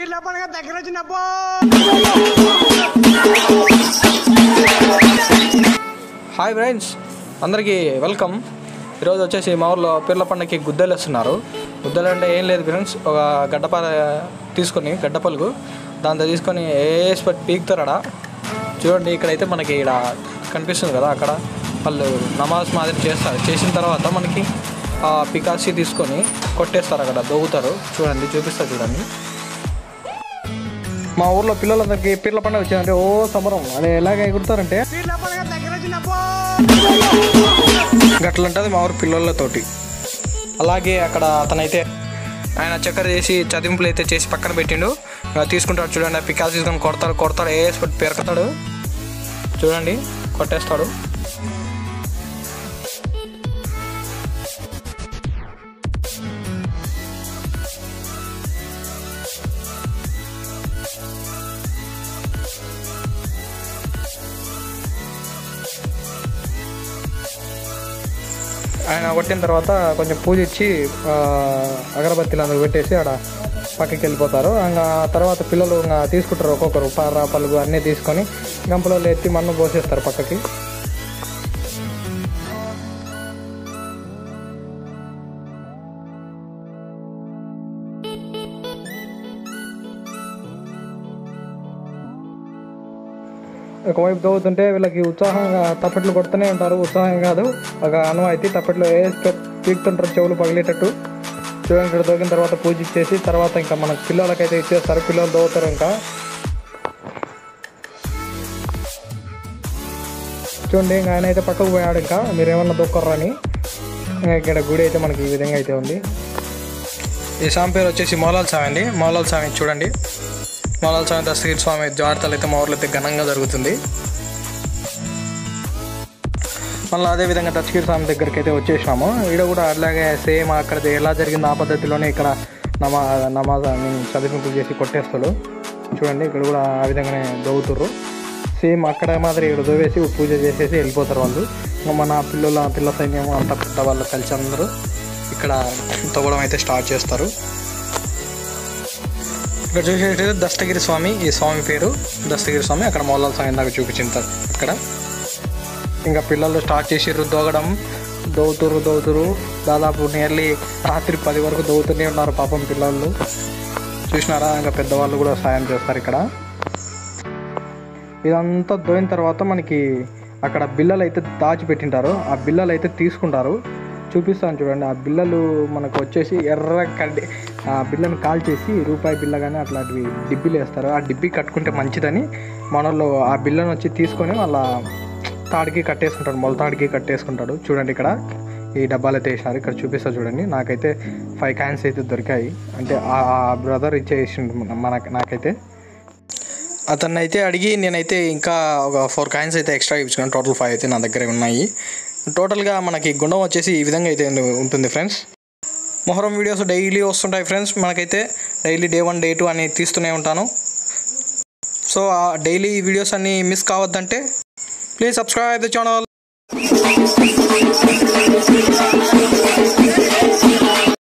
పీర్ల పండుగ దగ్గర వచ్చినప్పో హాయ్ ఫ్రెండ్స్ అందరికీ వెల్కమ్ ఈరోజు వచ్చేసి మా ఊర్లో పీర్ల పండుగకి గుద్దలు వేస్తున్నారు గుద్దలు అంటే ఏం లేదు ఫ్రెండ్స్ ఒక గడ్డపార తీసుకొని గడ్డపలుగు దాంతో తీసుకొని వేసి పెట్టి పీకుతారడ చూడండి ఇక్కడైతే మనకి ఇక్కడ కనిపిస్తుంది కదా అక్కడ వాళ్ళు నమాజ్ మాదిరి చేస్తారు చేసిన తర్వాత మనకి ఆ పికాసి తీసుకొని కొట్టేస్తారు అక్కడ దొగుతారు చూడండి చూపిస్తారు చూడండి మా ఊర్లో పిల్లలందరికీ పీర్ల పండుగ వచ్చిందంటే ఓ సమరం అది ఎలాగ ఎగురుతారంటే పీర్ల పండుగ దగ్గర వచ్చినప్పో గట్లుంటుంది మా ఊరు పిల్లలతోటి అలాగే అక్కడ అతనైతే ఆయన చక్కెర చేసి చదింపులు అయితే చేసి పక్కన పెట్టిండు ఇక తీసుకుంటాడు చూడండి ఆ పికాస్ తీసుకొని కొడతాడు కొడతాడు వేసి పెట్టి పెరకతాడు చూడండి కొట్టేస్తాడు ఆయన కొట్టిన తర్వాత కొంచెం పూజ ఇచ్చి ఆ, అగరబత్తీలు అందుకు పెట్టేసి ఆడ పక్కకి వెళ్ళిపోతారు ఇంకా తర్వాత పిల్లలు ఇంకా తీసుకుంటారు ఒక్కొక్కరు పార పలుగు అన్నీ తీసుకొని గంపలలో ఎత్తి మన్ను పోసేస్తారు పక్కకి ఒకవైపు తవ్వుతుంటే వీళ్ళకి ఉత్సాహంగా తప్పెట్లు కొడుతూనే ఉంటారు ఉత్సాహం కాదు ఒక అనువాయితీ తప్పెట్లు వేసి పీకుతుంటారు చెవులు పగిలేటట్టు చూడండి ఇక్కడ దొరికిన తర్వాత పూజ ఇచ్చేసి తర్వాత ఇంకా మన పిల్లలకైతే ఇచ్చేస్తారు పిల్లలు దవ్వుతారు ఇంకా చూడండి ఇంకా ఆయన అయితే పక్కకు పోయాడు ఇంకా మీరు ఏమన్నా దొక్కర్రా అని ఇంకా ఇక్కడ గుడి అయితే మనకి ఈ విధంగా అయితే ఉంది ఈ స్వామి పేరు వచ్చేసి మోలాల్ స్వామి అండి మోలాల్ స్వామి చూడండి మోలాల్ స్వామి దస్తగిరి స్వామి జాగ్రత్తలు అయితే మా ఊర్లో అయితే ఘనంగా జరుగుతుంది మళ్ళీ అదే విధంగా దస్తగిరి స్వామి దగ్గరికి అయితే వచ్చేసినాము ఇక్కడ కూడా అట్లాగే సేమ్ అక్కడ ఎలా జరిగిందో ఆ పద్ధతిలోనే ఇక్కడ నమా నమాజ్ అని చదివింపులు చేసి కొట్టేస్తాడు చూడండి ఇక్కడ కూడా ఆ విధంగానే దవ్వుతుర్రు సేమ్ అక్కడ మాదిరి ఇక్కడ దోవేసి పూజ చేసేసి వెళ్ళిపోతారు వాళ్ళు ఇంకా మన పిల్లల పిల్ల సైన్యం అంతా పెద్ద వాళ్ళు కలిసి అందరూ ఇక్కడ తవ్వడం అయితే స్టార్ట్ చేస్తారు ఇక్కడ చూసేటైతే దస్తగిరి స్వామి ఈ స్వామి పేరు దస్తగిరి స్వామి అక్కడ మౌలాల స్వామి దాకా చూపించింటారు అక్కడ ఇంకా పిల్లలు స్టార్ట్ చేసిర్రు దోగడం దోవుతురు దోవుతురు దాదాపు నియర్లీ రాత్రి పది వరకు దోవుతూనే ఉన్నారు పాపం పిల్లలు చూసినారా ఇంకా పెద్దవాళ్ళు కూడా సాయం చేస్తారు ఇక్కడ ఇదంతా దోయిన తర్వాత మనకి అక్కడ బిల్లలు అయితే దాచిపెట్టింటారు ఆ బిల్లలు అయితే తీసుకుంటారు చూపిస్తాను చూడండి ఆ బిల్లలు మనకు వచ్చేసి ఎర్ర కడ్డి ఆ బిల్లను కాల్చేసి రూపాయి బిల్ల కానీ అట్లాంటివి డిబ్బీలు వేస్తారు ఆ డిబ్బీ కట్టుకుంటే మంచిదని మనలో ఆ బిల్లను వచ్చి తీసుకొని వాళ్ళ తాడికి కట్టేసుకుంటాడు మొల తాడికి కట్టేసుకుంటాడు చూడండి ఇక్కడ ఈ డబ్బాలు అయితే వేసినారు ఇక్కడ చూపిస్తా చూడండి నాకైతే ఫైవ్ కాయిన్స్ అయితే దొరికాయి అంటే ఆ బ్రదర్ ఇచ్చేసిండు మనకి నాకైతే అతన్ని అయితే అడిగి నేనైతే ఇంకా ఒక ఫోర్ కాయిన్స్ అయితే ఎక్స్ట్రా ఇచ్చుకున్నాను టోటల్ ఫైవ్ అయితే నా దగ్గర ఉన్నాయి టోటల్గా మనకి గుండం వచ్చేసి ఈ విధంగా అయితే ఉంటుంది ఫ్రెండ్స్ మొహరం వీడియోస్ డైలీ వస్తుంటాయి ఫ్రెండ్స్ మనకైతే daily day one day two అని తీస్తూనే ఉంటాను సో ఆ డైలీ వీడియోస్ అన్ని మిస్ కావద్దంటే ప్లీజ్ సబ్స్క్రైబ్ ద ఛానల్